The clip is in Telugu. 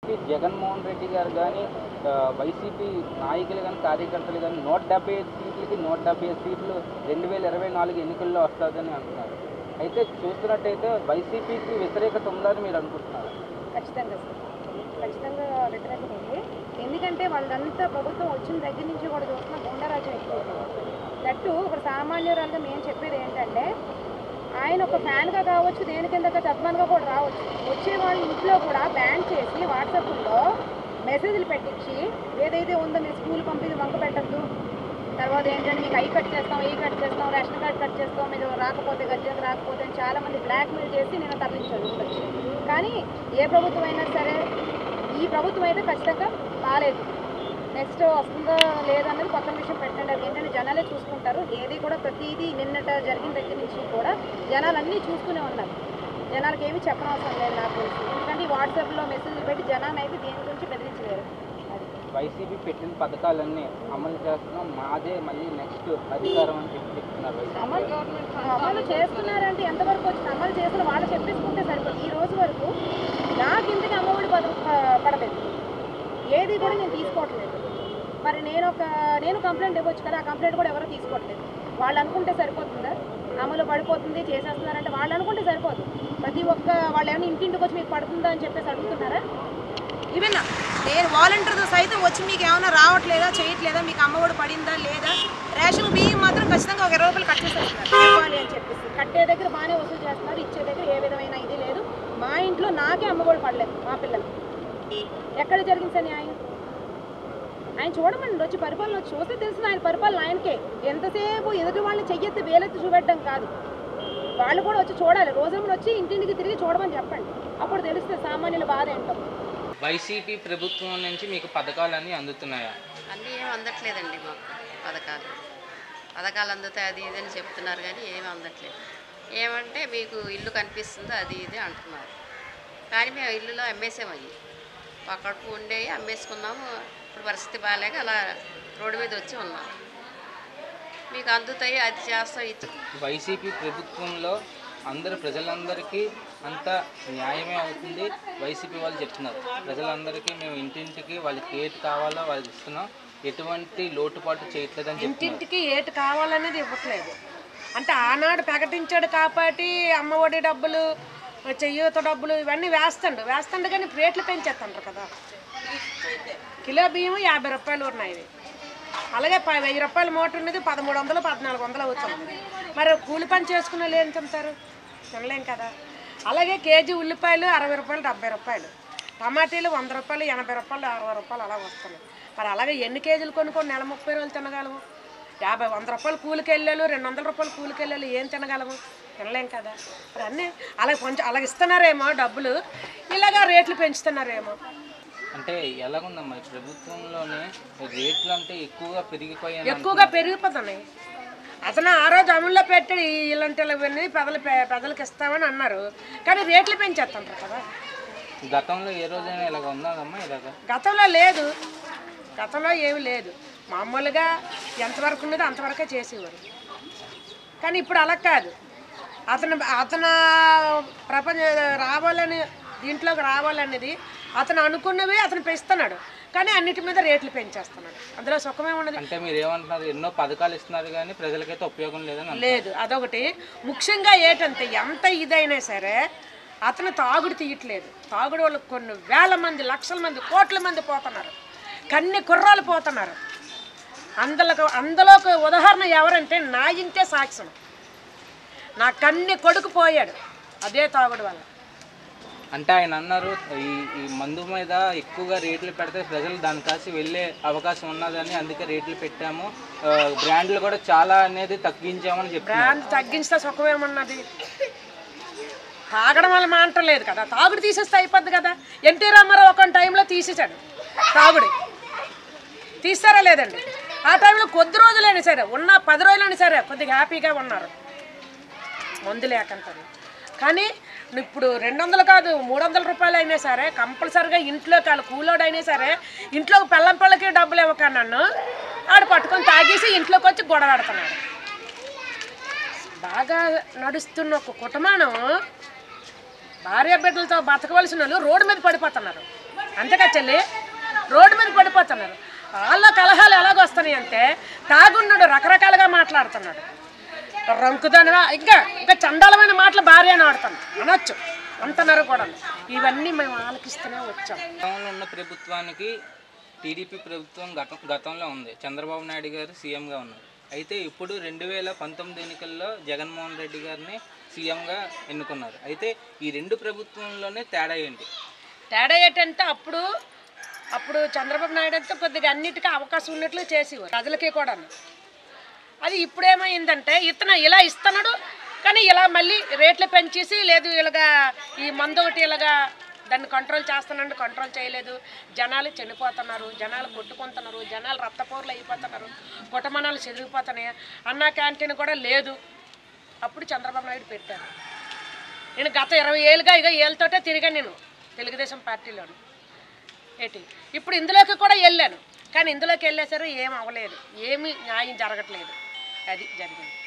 జగన్మోహన్ రెడ్డి గారు కానీ వైసీపీ నాయకులు కానీ కార్యకర్తలు కానీ నూట డెబ్బై ఐదు సీట్లకి నూట డెబ్బై ఐదు సీట్లు రెండు వేల ఇరవై నాలుగు ఎన్నికల్లో వస్తుందని అంటున్నారు అయితే చూస్తున్నట్టయితే వైసీపీకి వ్యతిరేకత ఉందని మీరు అనుకుంటున్నారు ఖచ్చితంగా సార్ ఖచ్చితంగా వ్యతిరేకత ఉంది ఎందుకంటే వాళ్ళంతా ప్రభుత్వం వచ్చిన దగ్గర నుంచి కూడా చూస్తున్న గుండరాజ్యం ఎక్కువ దట్టు ఒక సామాన్యురాలుగా మేము చెప్పేది ఏంటంటే ఆయన ఒక ఫ్యాన్గా కావచ్చు దేని కింద తత్మాన్గా కూడా రావచ్చు వచ్చే వాళ్ళ ఇంట్లో కూడా బ్యాన్ చేసి వాట్సాప్లో మెసేజ్లు పెట్టించి ఏదైతే ఉందో మీరు స్కూల్ పంపిది వంక పెట్టద్దు తర్వాత ఏంటంటే మీకు ఐ కట్ చేస్తాం ఈ కట్ చేస్తాం రేషన్ కార్డ్ కట్ చేస్తాం మీరు రాకపోతే గజ్జకు రాకపోతే అని చాలా మంది బ్లాక్మెయిల్ చేసి నేను తరలించాడు ఉండొచ్చు కానీ ఏ ప్రభుత్వం అయినా సరే ఈ ప్రభుత్వం అయితే ఖచ్చితంగా బాగాలేదు నెక్స్ట్ వస్తుందో లేదన్నది పక్కన విషయం పెట్టండి అది ఏంటంటే జనాలే చూసుకుంటారు ఏది కూడా ప్రతిదీ నిన్నట జరిగిన దగ్గర నుంచి కూడా జనాలు అన్నీ చూస్తూనే ఉన్నారు జనాలకి ఏమీ చెప్పనవసరం లేదు నాకు తెలిసి ఎందుకంటే ఈ వాట్సాప్లో మెసేజ్లు పెట్టి జనాన్ని అయితే దేని గురించి బెదిరించలేరు అది వైసీపీ పెట్టిన పథకాలన్నీ అమలు చేస్తున్నాం మాదే మళ్ళీ నెక్స్ట్ అధికారం అని చెప్పి చెప్తున్నారు వైసీపీ అమలు అమలు చేస్తున్నారంటే ఎంతవరకు వచ్చింది అమలు చేసిన వాళ్ళు చెప్పేసుకుంటే సరిపోతుంది ఈ రోజు వరకు నాకు ఇంతకు అమ్మఒడి పద ప- పడలేదు ఏది కూడా నేను తీసుకోవట్లేదు మరి నేను ఒక నేను కంప్లైంట్ ఇవ్వచ్చు కదా ఆ కంప్లైంట్ కూడా ఎవరు తీసుకోవట్లేదు వాళ్ళు అనుకుంటే సరిపోతుందా అమలు పడిపోతుంది చేసేస్తున్నారంటే వాళ్ళు అనుకుంటే సరిపోదు ప్రతి ఒక్క వాళ్ళు ఏమైనా ఇంటింటికి వచ్చి మీకు పడుతుందా అని చెప్పేసి అడుగుతున్నారా ఈవెన్ నేను వాలంటీర్తో సైతం వచ్చి మీకు ఏమైనా రావట్లేదా చేయట్లేదా మీకు అమ్మఒడి పడిందా లేదా రేషన్ బియ్యం మాత్రం ఖచ్చితంగా ఒక ఇరవై రూపాయలు కట్ చేసేస్తున్నారు ఇవ్వాలి అని చెప్పేసి కట్టే దగ్గర బాగానే వసూలు చేస్తున్నారు ఇచ్చే దగ్గర ఏ విధమైన ఇది లేదు మా ఇంట్లో నాకే అమ్మఒడి పడలేదు మా పిల్లలు ఎక్కడ జరిగింది సార్ న్యాయం ఆయన చూడమండి వచ్చి పరిపాలన వచ్చి చూస్తే తెలిసింది ఆయన పరిపాలన ఆయనకే ఎంతసేపు ఎదుటి వాళ్ళని చెయ్యెత్తి వేలెత్తి చూపెట్టడం కాదు వాళ్ళు కూడా వచ్చి చూడాలి రోజమ్మని వచ్చి ఇంటింటికి తిరిగి చూడమని చెప్పండి అప్పుడు తెలుస్తుంది సామాన్యుల బాధ ఏంటో వైసీపీ ప్రభుత్వం నుంచి మీకు పథకాలన్నీ అందుతున్నాయా అన్నీ ఏం అందట్లేదండి మాకు పథకాలు పథకాలు అందుతాయి అది ఇది అని చెప్తున్నారు కానీ ఏమీ అందట్లేదు ఏమంటే మీకు ఇల్లు కనిపిస్తుందో అది ఇది అంటున్నారు కానీ మేము ఇల్లులో అమ్మేసాము అవి పక్కకు ఉండేవి అమ్మేసుకున్నాము ఇప్పుడు పరిస్థితి బాగాలేక అలా రోడ్డు మీద వచ్చి ఉన్నాం మీకు అందుతాయి అది చేస్తాం ఇది వైసీపీ ప్రభుత్వంలో అందరు ప్రజలందరికీ అంత న్యాయమే అవుతుంది వైసీపీ వాళ్ళు చెప్తున్నారు ప్రజలందరికీ మేము ఇంటింటికి వాళ్ళకి ఏది కావాలో వాళ్ళకి ఇస్తున్నాం ఎటువంటి లోటుపాటు చేయట్లేదని చెప్తున్నారు ఇంటింటికి ఏటి కావాలనేది ఇవ్వట్లేదు అంటే ఆనాడు ప్రకటించాడు కాబట్టి అమ్మఒడి డబ్బులు చెయ్యూత డబ్బులు ఇవన్నీ వేస్తాడు వేస్తాడు కానీ రేట్లు పెంచేస్తుంటారు కదా కిలో బియ్యం యాభై రూపాయలు ఉన్నాయి ఇవి. అలాగే ప- వెయ్యి రూపాయల మూట ఉన్నది పదమూడు వందలు పద్నాలుగు వందలు అవుతుంది మరి కూలి పని చేసుకునే వాళ్ళు ఏం తింటారు తినలేం కదా అలాగే కేజీ ఉల్లిపాయలు అరవై రూపాయలు డెబ్బై రూపాయలు టమాటీలు వంద రూపాయలు ఎనభై రూపాయలు అరవై రూపాయలు అలా వస్తున్నాయి మరి అలాగే ఎన్ని కేజీలు కొనుక్కొని నెల ముప్పై రోజులు తినగలము యాభై వంద రూపాయలు కూలికి వెళ్ళాలి రెండు వందల రూపాయలు కూలికి వెళ్ళాలి ఏం తినగలము తినలేం కదా మరి అన్నీ అలాగే కొంచెం అలాగ ఇస్తున్నారేమో డబ్బులు ఇలాగా రేట్లు పెంచుతున్నారేమో అంటే ఎలాగుందమ్మా ఈ ప్రభుత్వంలోనే రేట్లు అంటే ఎక్కువగా పెరిగిపోయాయి ఎక్కువగా పెరిగిపోతున్నాయి అతను ఆ రోజు అమల్లో పెట్టి ఇలాంటి ఇవన్నీ ప్రజలు ప్రజలకు ఇస్తామని అన్నారు కానీ రేట్లు పెంచేస్తుంటారు కదా గతంలో ఏ రోజైనా ఇలాగ ఉన్నదమ్మా ఇలాగ గతంలో లేదు గతంలో ఏమి లేదు మామూలుగా ఎంతవరకు ఉన్నదో అంతవరకే చేసేవారు కానీ ఇప్పుడు అలా కాదు అతను అతను ప్రపంచ రావాలని దీంట్లోకి రావాలనేది అతను అనుకున్నవి అతను పెంచుతున్నాడు కానీ అన్నిటి మీద రేట్లు పెంచేస్తున్నాడు అందులో సుఖమే ఉన్నది అంటే మీరు ఏమంటున్నారు ఎన్నో పథకాలు ఇస్తున్నారు కానీ ప్రజలకైతే ఉపయోగం లేదని అంటున్నారు. లేదు అదొకటి ముఖ్యంగా ఏంటంటే ఎంత ఇదైనా సరే అతను తాగుడు తీయట్లేదు తాగుడు వాళ్ళు కొన్ని వేల మంది లక్షల మంది కోట్ల మంది పోతున్నారు కన్ని కుర్రాలు పోతున్నారు అందులో అందులోకి ఉదాహరణ ఎవరంటే నా ఇంటే సాక్ష్యం నా కన్ని కొడుకు పోయాడు అదే తాగుడు వల్ల అంటే ఆయన అన్నారు ఈ ఈ మందు మీద ఎక్కువగా రేట్లు పెడితే ప్రజలు దాని కాసి వెళ్ళే అవకాశం ఉన్నదని అందుకే రేట్లు పెట్టాము ఆ, బ్రాండ్లు కూడా చాలా అనేది తగ్గించామని చెప్తున్నారు బ్రాండ్ తగ్గించితే సుఖమేమన్నది తాగడం వల్ల మాంటలేదు కదా తాగుడు తీసేస్తే అయిపోద్ది కదా ఎన్టీ రామారావు ఒక టైంలో తీసేశాడు తాగుడు తీస్తారా లేదండి ఆ టైంలో కొద్ది రోజులైనా సరే ఉన్న పది రోజులైనా సరే కొద్దిగా హ్యాపీగా ఉన్నారు మందు లేకంటారు కానీ ఇప్పుడు రెండు వందలు కాదు మూడు వందల రూపాయలు అయినా సరే కంపల్సరిగా ఇంట్లో కాదు కూలోడు అయినా సరే ఇంట్లో పెళ్ళం పిల్లకి డబ్బులు ఇవ్వక నన్ను ఆడు పట్టుకొని తాగేసి ఇంట్లోకి వచ్చి గొడవ ఆడుతున్నాడు బాగా నడుస్తున్న ఒక కుటుంబం భార్య బిడ్డలతో బతకవలసిన వాళ్ళు రోడ్డు మీద పడిపోతున్నారు అంతేకా చెల్లి రోడ్డు మీద పడిపోతున్నారు వాళ్ళ కలహాలు ఎలాగొస్తున్నాయి అంటే తాగున్నాడు రకరకాలుగా మాట్లాడుతున్నాడు రంకుదనగా ఇంకా ఇంకా చండాలమైన మాటలు భార్య అని ఆడుతాను అనొచ్చు అంటున్నారు కూడా ఇవన్నీ మేము ఆలకిస్తూనే వచ్చాం గతంలో ఉన్న ప్రభుత్వానికి టీడీపీ ప్రభుత్వం గతం గతంలో ఉంది చంద్రబాబు నాయుడు గారు సీఎంగా ఉన్నారు అయితే ఇప్పుడు రెండు వేల పంతొమ్మిది ఎన్నికల్లో జగన్మోహన్ రెడ్డి గారిని సీఎంగా ఎన్నుకున్నారు అయితే ఈ రెండు ప్రభుత్వంలోనే తేడా ఏంటి తేడా ఏంటంటే అప్పుడు అప్పుడు చంద్రబాబు నాయుడు అయితే కొద్దిగా అన్నిటికీ అవకాశం ఉన్నట్లు చేసేవారు ప్రజలకి కూడా అది ఇప్పుడు ఏమైందంటే ఇతను ఇలా ఇస్తున్నాడు కానీ ఇలా మళ్ళీ రేట్లు పెంచేసి లేదు ఇలాగా ఈ మందు ఒకటి ఇలాగా దాన్ని కంట్రోల్ చేస్తున్నాడు కంట్రోల్ చేయలేదు జనాలు చనిపోతున్నారు జనాలు కొట్టుకుంటున్నారు జనాలు రక్తపౌరులు అయిపోతున్నారు కుటుంబాలు చెదిరిపోతున్నాయి అన్న క్యాంటీన్ కూడా లేదు అప్పుడు చంద్రబాబు నాయుడు పెట్టారు నేను గత ఇరవై ఏళ్ళుగా ఇక ఏళ్ళతోటే తిరిగాను నేను తెలుగుదేశం పార్టీలోను ఏంటి ఇప్పుడు ఇందులోకి కూడా వెళ్ళాను కానీ ఇందులోకి వెళ్ళేసరి ఏం అవ్వలేదు ఏమీ న్యాయం జరగట్లేదు అది జరిగింది